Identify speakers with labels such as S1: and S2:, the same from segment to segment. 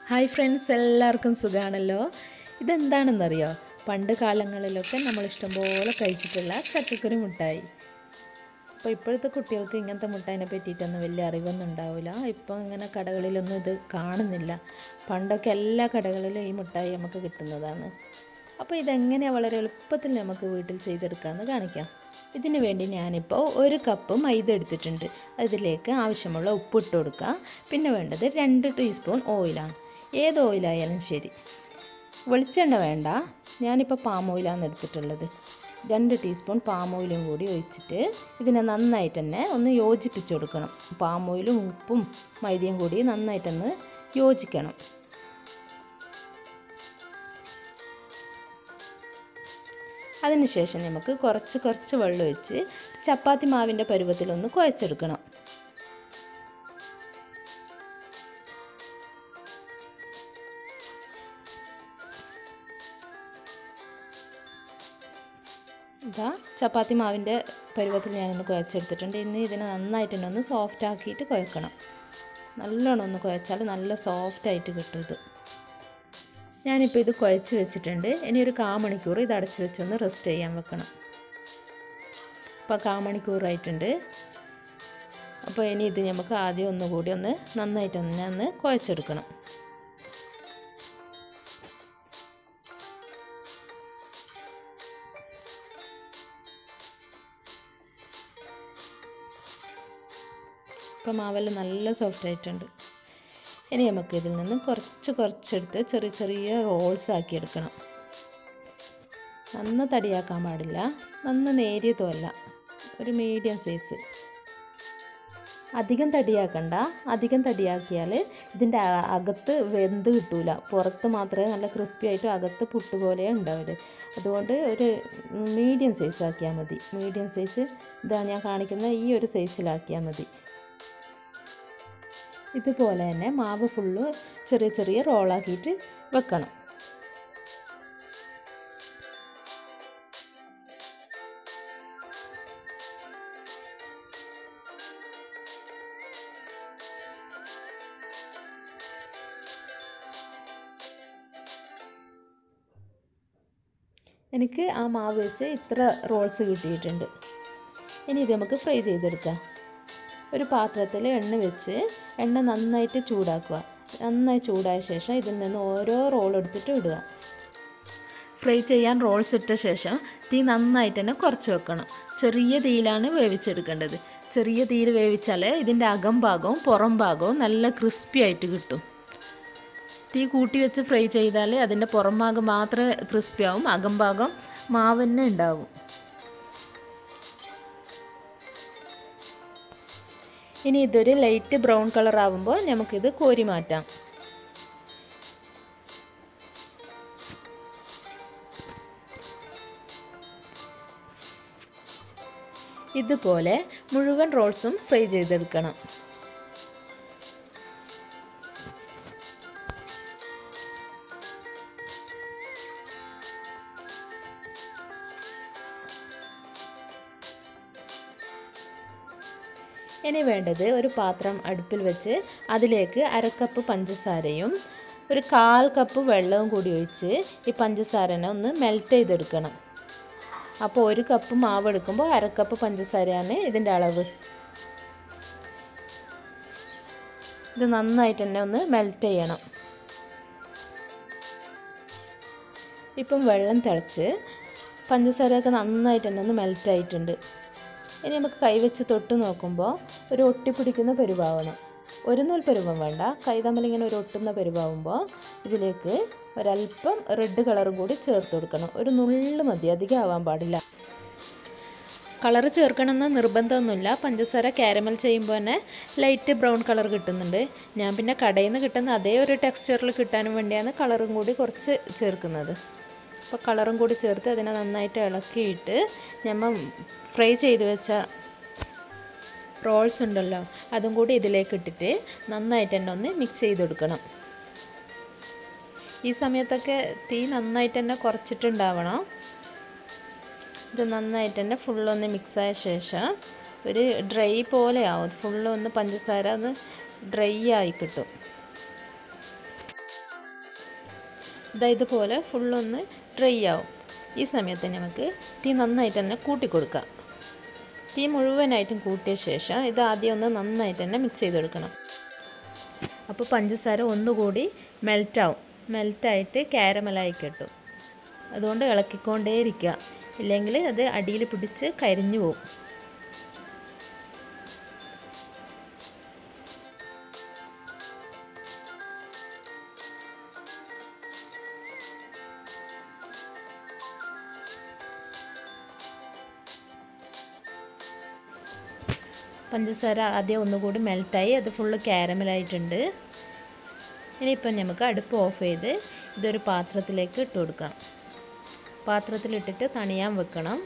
S1: hi friends എല്ലാവർക്കും സുഖമാണല്ലോ ഇതെന്താണെന്നറിയോ പണ്ട് കാലങ്ങളിലൊക്കെ നമ്മൾ ഇഷ്ടംപോലെ കഴിച്ചിട്ടുള്ള ചക്കക്കുരു മുട്ടായി അപ്പോൾ ഇപ്പോഴത്തെ കുട്ടികൾക്ക് ഇങ്ങനത്തെ മുട്ടായിനെ പറ്റിയിട്ടൊന്നും വലിയ അറിവൊന്നും ഉണ്ടാവില്ല ഇപ്പോൾ ഇങ്ങനെ കടകളിലൊന്നും ഇത് കാണുന്നില്ല പണ്ടൊക്കെ എല്ലാ കടകളിലും ഈ മുട്ടായി നമുക്ക് കിട്ടുന്നതാണ് അപ്പോൾ ഇതെങ്ങനെയാണ് വളരെ എളുപ്പത്തിൽ നമുക്ക് വീട്ടിൽ ചെയ്തെടുക്കാമെന്ന് കാണിക്കാം ഇതിന് വേണ്ടി ഞാനിപ്പോൾ ഒരു കപ്പ് മൈദ എടുത്തിട്ടുണ്ട് അതിലേക്ക് ആവശ്യമുള്ള ഉപ്പ് ഇട്ട് കൊടുക്കുക പിന്നെ വേണ്ടത് രണ്ട് ടീസ്പൂൺ ഓയിലാണ് ഏത് ഓയിലായാലും ശരി വെളിച്ചെണ്ണ വേണ്ട ഞാനിപ്പോൾ പാം ഓയിലാണ് എടുത്തിട്ടുള്ളത് രണ്ട് ടീസ്പൂൺ പാം ഓയിലും കൂടി ഒഴിച്ചിട്ട് ഇതിനെ നന്നായിട്ട് തന്നെ ഒന്ന് യോജിപ്പിച്ച് കൊടുക്കണം പാം ഓയിലും ഉപ്പും മൈദയും കൂടി നന്നായിട്ടൊന്ന് യോജിക്കണം അതിനുശേഷം നമുക്ക് കുറച്ച് കുറച്ച് വെള്ളം ഒഴിച്ച് ചപ്പാത്തി മാവിൻ്റെ പരുവത്തിലൊന്ന് കുഴച്ചെടുക്കണം ഇതാ ചപ്പാത്തി മാവിൻ്റെ പരുവത്തിൽ ഞാനൊന്ന് കുഴച്ചെടുത്തിട്ടുണ്ട് ഇനി ഇതിനെ നന്നായിട്ട് തന്നെ ഒന്ന് സോഫ്റ്റ് ആക്കിയിട്ട് കുഴക്കണം നല്ലോണം ഒന്ന് കുഴച്ചാൽ നല്ല സോഫ്റ്റായിട്ട് കിട്ടും ഇത് ഞാനിപ്പോൾ ഇത് കുഴച്ച് വെച്ചിട്ടുണ്ട് ഇനി ഒരു കാ മണിക്കൂർ ഇത് അടച്ച് വെച്ചൊന്ന് റെസ്റ്റ് ചെയ്യാൻ വെക്കണം അപ്പോൾ കാ മണിക്കൂറായിട്ടുണ്ട് അപ്പോൾ ഇനി ഇത് നമുക്ക് ആദ്യം ഒന്നുകൂടി ഒന്ന് നന്നായിട്ടൊന്ന് ഒന്ന് കുഴച്ചെടുക്കണം ഇപ്പോൾ മാവെല്ലാം നല്ല സോഫ്റ്റ് ആയിട്ടുണ്ട് ഇനി നമുക്ക് ഇതിൽ നിന്ന് കുറച്ച് കുറച്ചെടുത്ത് ചെറിയ ചെറിയ റോൾസ് ആക്കി എടുക്കണം നന്ന തടിയാക്കാൻ പാടില്ല നന്ന നേരിയതുമല്ല ഒരു മീഡിയം സൈസ് അധികം തടിയാക്കണ്ട അധികം തടിയാക്കിയാൽ ഇതിൻ്റെ അകത്ത് വെന്ത് കിട്ടൂല പുറത്ത് മാത്രമേ നല്ല ക്രിസ്പി ആയിട്ടും അകത്ത് പുട്ട് പോലെ ഉണ്ടാവില്ല അതുകൊണ്ട് ഒരു മീഡിയം സൈസ് ആക്കിയാൽ മതി മീഡിയം സൈസ് ഇതാ ഞാൻ കാണിക്കുന്ന ഈ ഒരു സൈസിലാക്കിയാൽ മതി ഇതുപോലെ തന്നെ മാവ് ഫുള്ള് ചെറിയ ചെറിയ റോളാക്കിയിട്ട് വെക്കണം എനിക്ക് ആ മാവ് വെച്ച് ഇത്ര റോൾസ് കിട്ടിയിട്ടുണ്ട് ഇനി ഇത് നമുക്ക് ഫ്രൈ ചെയ്തെടുക്കാം ഒരു പാത്രത്തിൽ എണ്ണ വെച്ച് എണ്ണ നന്നായിട്ട് ചൂടാക്കുക നന്നായി ചൂടായ ശേഷം ഇതിൽ നിന്ന് ഓരോ റോൾ എടുത്തിട്ട് ഇടുക ഫ്രൈ ചെയ്യാൻ റോൾസ് ഇട്ട ശേഷം തീ നന്നായിട്ട് തന്നെ കുറച്ച് വെക്കണം ചെറിയ തീയിലാണ് വേവിച്ചെടുക്കേണ്ടത് ചെറിയ തീയിൽ വേവിച്ചാൽ ഇതിൻ്റെ അകം ഭാഗവും പുറം ഭാഗവും നല്ല ക്രിസ്പി ആയിട്ട് കിട്ടും തീ കൂട്ടി വെച്ച് ഫ്രൈ ചെയ്താൽ അതിൻ്റെ പുറം ഭാഗം മാത്രമേ ക്രിസ്പി ആവും അകം ഭാഗം മാവ് തന്നെ ഉണ്ടാവും ഇനി ഇതൊരു ലൈറ്റ് ബ്രൗൺ കളർ ആകുമ്പോൾ നമുക്കിത് കോരി മാറ്റാം ഇതുപോലെ മുഴുവൻ റോൾസും ഫ്രൈ ചെയ്തെടുക്കണം ഇനി വേണ്ടത് ഒരു പാത്രം അടുപ്പിൽ വെച്ച് അതിലേക്ക് അരക്കപ്പ് പഞ്ചസാരയും ഒരു കാൽ കപ്പ് വെള്ളവും കൂടി ഒഴിച്ച് ഈ പഞ്ചസാരനെ ഒന്ന് മെൽറ്റ് ചെയ്തെടുക്കണം അപ്പോൾ ഒരു കപ്പ് മാവ് എടുക്കുമ്പോൾ അരക്കപ്പ് പഞ്ചസാരയാണ് ഇതിൻ്റെ അളവ് ഇത് നന്നായിട്ട് തന്നെ ഒന്ന് മെൽറ്റ് ചെയ്യണം ഇപ്പം വെള്ളം തിളച്ച് പഞ്ചസാരയൊക്കെ നന്നായിട്ട് തന്നെ ഒന്ന് മെൽറ്റ് ആയിട്ടുണ്ട് ഇനി നമുക്ക് കൈവച്ച് തൊട്ട് നോക്കുമ്പോൾ ഒരു ഒട്ടിപ്പിടിക്കുന്ന പരുവാവണം ഒരു നൂൽ പരുവം വേണ്ട കൈ തമ്മിലിങ്ങനെ ഒരു ഒട്ടുന്ന പരുവാകുമ്പോൾ ഇതിലേക്ക് ഒരല്പം റെഡ് കളറും കൂടി ചേർത്ത് കൊടുക്കണം ഒരു നുള്ളു മതി അധികം ആവാൻ പാടില്ല കളർ ചേർക്കണമെന്ന് നിർബന്ധമൊന്നുമില്ല പഞ്ചസാര കാരമൽ ചെയ്യുമ്പോൾ തന്നെ ലൈറ്റ് ബ്രൗൺ കളർ കിട്ടുന്നുണ്ട് ഞാൻ പിന്നെ കടയിൽ നിന്ന് കിട്ടുന്ന അതേ ഒരു ടെക്സ്ചറിൽ കിട്ടാനും വേണ്ടിയാണ് കളറും കൂടി കുറച്ച് ചേർക്കുന്നത് അപ്പോൾ കളറും കൂടി ചേർത്ത് അതിനെ നന്നായിട്ട് ഇളക്കിയിട്ട് നമ്മൾ ഫ്രൈ ചെയ്ത് വെച്ച റോൾസ് ഉണ്ടല്ലോ അതും കൂടി ഇതിലേക്ക് ഇട്ടിട്ട് നന്നായിട്ട് തന്നെ ഒന്ന് മിക്സ് ചെയ്ത് കൊടുക്കണം ഈ സമയത്തൊക്കെ തീ നന്നായിട്ട് തന്നെ കുറച്ചിട്ടുണ്ടാവണം ഇത് നന്നായിട്ട് തന്നെ ഫുള്ളൊന്ന് മിക്സായ ശേഷം ഒരു ഡ്രൈ പോലെ ആവും ഫുള്ളൊന്ന് പഞ്ചസാര ഒന്ന് ഡ്രൈ ആയി കിട്ടും ഇതാ ഇതുപോലെ ഫുള്ളൊന്ന് ഡ്രൈ ആവും ഈ സമയത്ത് നമുക്ക് തീ നന്നായിട്ട് തന്നെ കൂട്ടി കൊടുക്കാം തീ മുഴുവനായിട്ടും കൂട്ടിയ ശേഷം ഇത് ആദ്യം ഒന്ന് നന്നായിട്ട് തന്നെ മിക്സ് ചെയ്ത് കൊടുക്കണം അപ്പോൾ പഞ്ചസാര ഒന്നുകൂടി മെൽറ്റാവും മെൽറ്റായിട്ട് കാരമലായി കിട്ടും അതുകൊണ്ട് ഇളക്കിക്കൊണ്ടേയിരിക്കുക ഇല്ലെങ്കിൽ അത് അടിയിൽ പിടിച്ച് കരിഞ്ഞു പോകും പഞ്ചസാര ആദ്യം ഒന്നുകൂടി മെൽറ്റായി അത് ഫുള്ള് കാരമലായിട്ടുണ്ട് ഇനിയിപ്പം നമുക്ക് അടുപ്പ് ഓഫ് ചെയ്ത് ഇതൊരു പാത്രത്തിലേക്ക് ഇട്ട് കൊടുക്കാം പാത്രത്തിലിട്ടിട്ട് തണിയാൻ വെക്കണം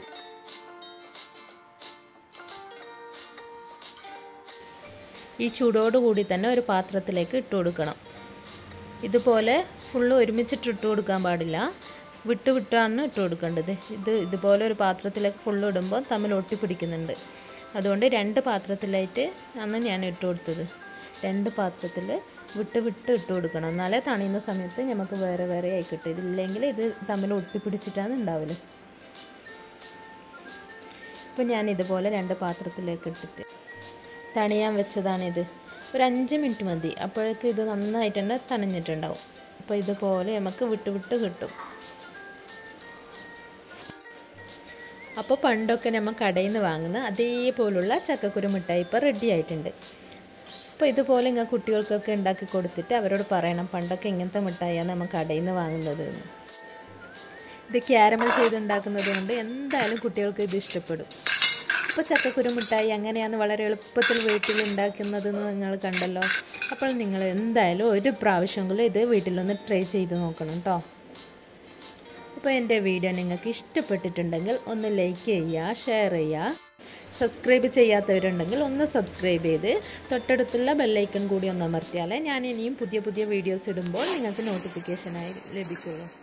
S1: ഈ ചൂടോടുകൂടി തന്നെ ഒരു പാത്രത്തിലേക്ക് ഇട്ട് കൊടുക്കണം ഇതുപോലെ ഫുള്ള് ഒരുമിച്ചിട്ട് ഇട്ട് കൊടുക്കാൻ പാടില്ല വിട്ട് വിട്ടാണ് ഇട്ട് കൊടുക്കേണ്ടത് ഇത് ഇതുപോലെ ഒരു പാത്രത്തിലേക്ക് ഫുള്ള് ഇടുമ്പോൾ തമ്മിൽ ഒട്ടിപ്പിടിക്കുന്നുണ്ട് അതുകൊണ്ട് രണ്ട് പാത്രത്തിലായിട്ട് ആണ് ഞാൻ ഇട്ട് കൊടുത്തത് രണ്ട് പാത്രത്തിൽ വിട്ട് വിട്ട് ഇട്ട് കൊടുക്കണം എന്നാലേ തണിയുന്ന സമയത്ത് നമുക്ക് വേറെ വേറെ ആയി കിട്ടും ഇതില്ലെങ്കിൽ ഇത് തമ്മിൽ ഒട്ടിപ്പിടിച്ചിട്ടാണ് ഉണ്ടാവില്ല ഇപ്പം ഞാൻ ഇതുപോലെ രണ്ട് പാത്രത്തിലേക്ക് ഇട്ടിട്ട് തണിയാൻ വെച്ചതാണിത് ഒരു അഞ്ച് മിനിറ്റ് മതി അപ്പോഴേക്ക് ഇത് നന്നായിട്ട് തന്നെ തണിഞ്ഞിട്ടുണ്ടാവും അപ്പോൾ ഇതുപോലെ നമുക്ക് വിട്ട് വിട്ട് കിട്ടും അപ്പോൾ പണ്ടൊക്കെ നമ്മൾ കടയിൽ നിന്ന് വാങ്ങുന്ന അതേപോലുള്ള ചക്കക്കുരു മിഠായി ഇപ്പോൾ റെഡി ആയിട്ടുണ്ട് അപ്പോൾ ഇതുപോലെ ഇങ്ങനെ കുട്ടികൾക്കൊക്കെ ഉണ്ടാക്കി കൊടുത്തിട്ട് അവരോട് പറയണം പണ്ടൊക്കെ ഇങ്ങനത്തെ മിഠായിയാണ് നമ്മൾ കടയിൽ നിന്ന് വാങ്ങുന്നത് എന്ന് ഇത് ക്യാരമൽ ചെയ്തുണ്ടാക്കുന്നത് കൊണ്ട് എന്തായാലും കുട്ടികൾക്ക് ഇത് ഇഷ്ടപ്പെടും ഇപ്പോൾ ചക്കക്കുരു മിഠായി അങ്ങനെയാണ് വളരെ എളുപ്പത്തിൽ വീട്ടിൽ ഉണ്ടാക്കുന്നതെന്ന് നിങ്ങൾ കണ്ടല്ലോ അപ്പോൾ നിങ്ങൾ എന്തായാലും ഒരു പ്രാവശ്യമെങ്കിലും ഇത് വീട്ടിലൊന്ന് ട്രൈ ചെയ്ത് നോക്കണം കേട്ടോ അപ്പോൾ എൻ്റെ വീഡിയോ നിങ്ങൾക്ക് ഇഷ്ടപ്പെട്ടിട്ടുണ്ടെങ്കിൽ ഒന്ന് ലൈക്ക് ചെയ്യുക ഷെയർ ചെയ്യുക സബ്സ്ക്രൈബ് ചെയ്യാത്തവരുണ്ടെങ്കിൽ ഒന്ന് സബ്സ്ക്രൈബ് ചെയ്ത് തൊട്ടടുത്തുള്ള ബെല്ലൈക്കൺ കൂടി ഒന്ന് അമർത്തിയാലേ ഞാൻ ഇനിയും പുതിയ പുതിയ വീഡിയോസ് ഇടുമ്പോൾ നിങ്ങൾക്ക് നോട്ടിഫിക്കേഷനായി ലഭിക്കുള്ളൂ